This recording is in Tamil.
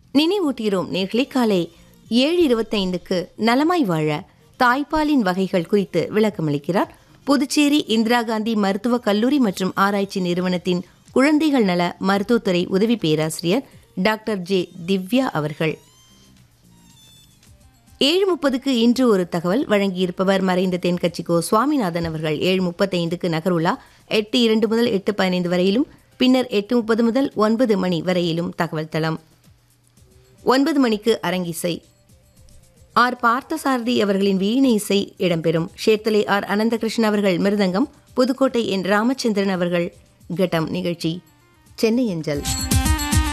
நினைவூட்டுகிறோம் நேர்களே காலை ஏழு இருபத்தைந்துக்கு நலமாய் வாழ தாய்ப்பாலின் வகைகள் குறித்து விளக்கமளிக்கிறார் புதுச்சேரி இந்திரா காந்தி மருத்துவக் கல்லூரி மற்றும் ஆராய்ச்சி நிறுவனத்தின் குழந்தைகள் நல மருத்துவத்துறை உதவி பேராசிரியர் டாக்டர் ஜே திவ்யா அவர்கள் ஏழு முப்பதுக்கு இன்று ஒரு தகவல் வழங்கியிருப்பவர் மறைந்த தென்கட்சிக்கோ சுவாமிநாதன் அவர்கள் ஏழு முப்பத்தைந்துக்கு நகருலா எட்டு இரண்டு முதல் எட்டு பதினைந்து வரையிலும் பின்னர் எட்டு முப்பது முதல் ஒன்பது மணி வரையிலும் தகவல் தளம் ஒன்பது மணிக்கு அரங்கிசை ஆர் பார்த்தசாரதி அவர்களின் வீணை இசை இடம்பெறும் ஷேத்தலை ஆர் அனந்தகிருஷ்ணன் அவர்கள் மிருதங்கம் புதுக்கோட்டை என் ராமச்சந்திரன் அவர்கள் கட்டம் நிகழ்ச்சி சென்னை அஞ்சல்